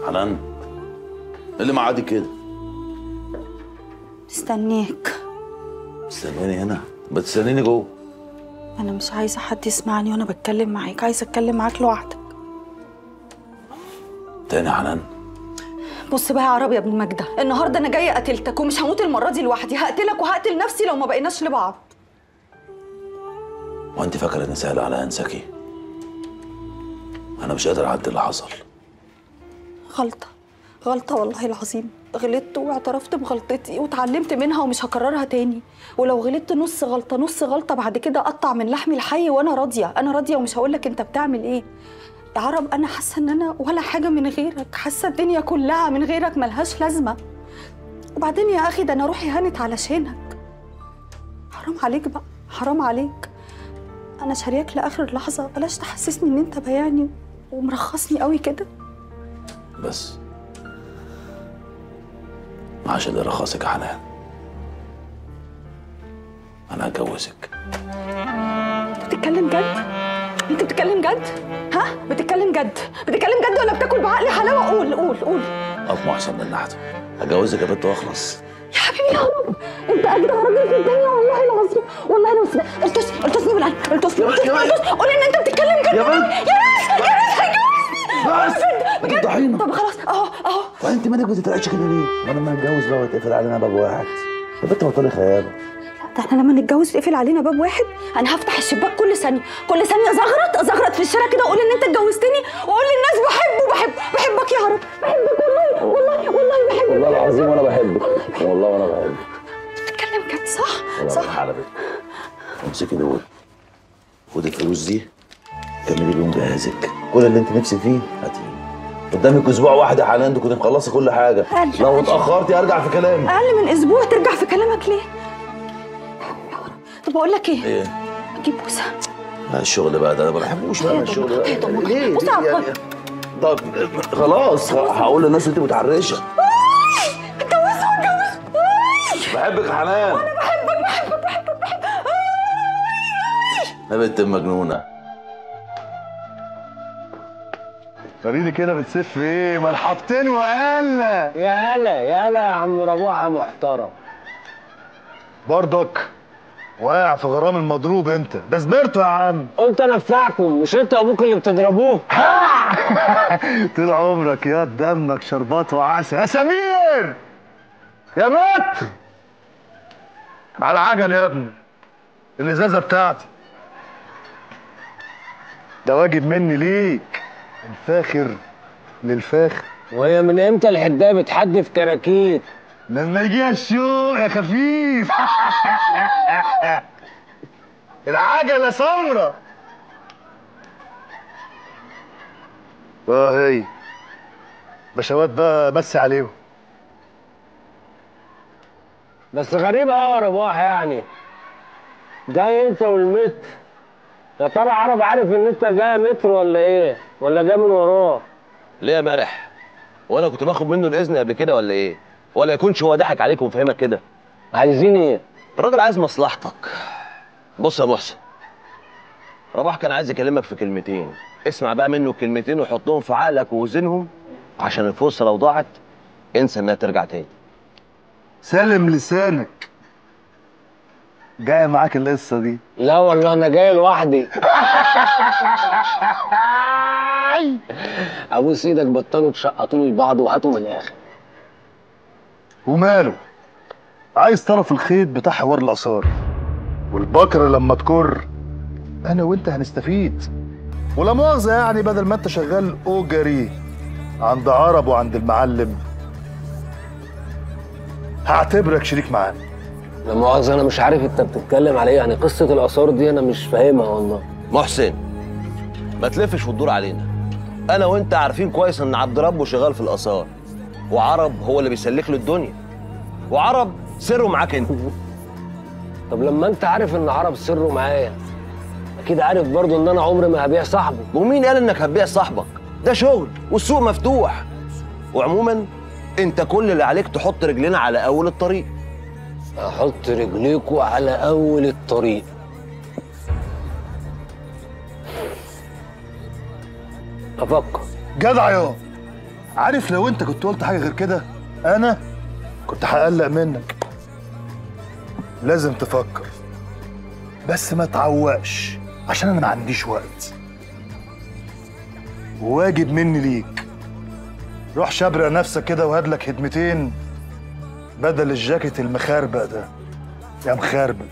حنان اللي معادي كده مستنيك استناني هنا بتستنيني جوه انا مش عايزه حد يسمعني وانا بتكلم معاك عايزه اتكلم معاك لوحدك تاني يا حنان بص بقى يا عربي يا ابن مجدة النهارده انا جايه قتلتك ومش هموت المره دي لوحدي هقتلك وهقتل نفسي لو ما بقيناش لبعض وانت فاكره اني سهل على انساكي انا مش قادر اعدي اللي حصل غلطه غلطه والله العظيم غلطت واعترفت بغلطتي واتعلمت منها ومش هكررها تاني ولو غلطت نص غلطه نص غلطه بعد كده اقطع من لحمي الحي وانا راضيه انا راضيه ومش هقول لك انت بتعمل ايه يا عرب انا حاسه ان انا ولا حاجه من غيرك حاسه الدنيا كلها من غيرك ملهاش لازمه وبعدين يا اخي ده انا روحي هانت علشانك حرام عليك بقى حرام عليك انا شارياك لاخر لحظه بلاش تحسسني ان انت بياني ومرخصني قوي كده بس معاش اللي رخصك يا حنان انا هتجوزك بتتكلم جد انت بتتكلم جد ها بتتكلم جد بتتكلم جد ولا بتاكل بعقل حلاوه قول قول قول اطمع احسن من نحته هجوزك يا بنت واخلص يا حبيبي يا رب انت اجدع راجل في الدنيا والله العظيم والله انا مصدق التس التسني بالعين التسني التسني قول ان انت بتتكلم جد يا بنت. يا ناس يا ناس هيجوزني بس بجد انت طحينه طب خلاص اهو اهو وانت مالك بتترعش كده ليه؟ وانا لما نتجوز بقى ويتقفل علينا باب واحد يا بنت بطلي خيابه ده احنا لما نتجوز تقفل علينا باب واحد انا هفتح الشباك كل ثانيه كل ثانيه زغرط ازغرط في الشارع كده واقول ان انت اتجوزتني واقول للناس بحبه بحب بحبك يا رب بحبك والله والله والله بحبك والله العظيم وانا بحبك والله وانا بحبك بتتكلم جد صح والله صح على بنت امسكي دول خدي الفلوس دي كملي بيهم جهازك كل اللي انت نفسك فيه هاتيه قدامك اسبوع واحد يا حنان تكوني مخلصه كل حاجه قال- لو قال. اتاخرتي ارجع في كلامي اقل من اسبوع ترجع في كلامك ليه طب اقول لك ايه ايه اجيب بوسه لا الشغل بقى ده انا ما بحبوش بقى يا الشغل طمع، ده يا طمع. ليه بص ليه على يعني طب خلاص هقول للناس انت متعرشه اتجوزه اتجوزه بحبك يا حنان انا بحبك بحبك بحبك بحبك يا بنت المجنونه فريدي كده بتسف ايه ملحقتين وقالة يا هلا يا هلا يا عم ربوعة محترم برضك واقع في غرام المضروب انت ده سبرته يا عم قلت انفعكم مش انت ابوك اللي بتضربوه طول عمرك يا دمك شربات وعسل يا سمير يا مت على عجل يا ابني الازازه بتاعتي ده واجب مني ليك الفاخر للفاخر وهي من امتى الحدايه بتحدف كراكيب لما يجي الشوق يا خفيف العجلة سمرة اه هي بشوات بقى بس عليهم بس غريب قوي يا رباح يعني جاي انت والمتر يا ترى عرب عارف ان انت جاي متر ولا ايه ولا جاي من وراه ليه يا مرح؟ وانا كنت باخد منه الاذن قبل كده ولا ايه؟ ولا يكونش هو ضحك عليك وفهمك كده؟ عايزين ايه الراجل عايز مصلحتك. بص يا محسن رباح كان عايز يكلمك في كلمتين، اسمع بقى منه الكلمتين وحطهم في عقلك ووزنهم عشان الفرصه لو ضاعت انسى انها ترجع تاني. سلم لسانك جاية معاك القصة دي لا والله انا جاي لوحدي ابوس ايدك بطلوا تشقطوا لي بعض وهاتوا من الاخر وماله عايز طرف الخيط بتاع حوار الآثار والبكر لما تكر أنا وأنت هنستفيد ولا مؤاخذة يعني بدل ما أنت شغال أوجري عند عرب وعند المعلم هعتبرك شريك معانا لا مؤاخذة أنا مش عارف أنت بتتكلم على إيه يعني قصة الآثار دي أنا مش فاهمها والله محسن ما تلفش وتدور علينا. انا وانت عارفين كويس ان عبد ربه شغال في الاثار وعرب هو اللي بيسلك له الدنيا. وعرب سره معاك انت. طب لما أنت عارف إن عرب سره معايا أكيد عارف برضو إن أنا عمري ما هبيع صاحبي ومين قال انك هتبيع صاحبك؟ ده شغل والسوق مفتوح. وعموما انت كل اللي عليك تحط رجلنا على اول الطريق. أحط رجليكوا على أول الطريق أفكر جدع يا عارف لو انت كنت قلت حاجه غير كده انا كنت هقلق منك لازم تفكر بس ما تعوقش عشان انا ما عنديش وقت واجب مني ليك روح شبرق نفسك كده وهات لك هدمتين بدل الجاكيت المخربق ده يا مخربق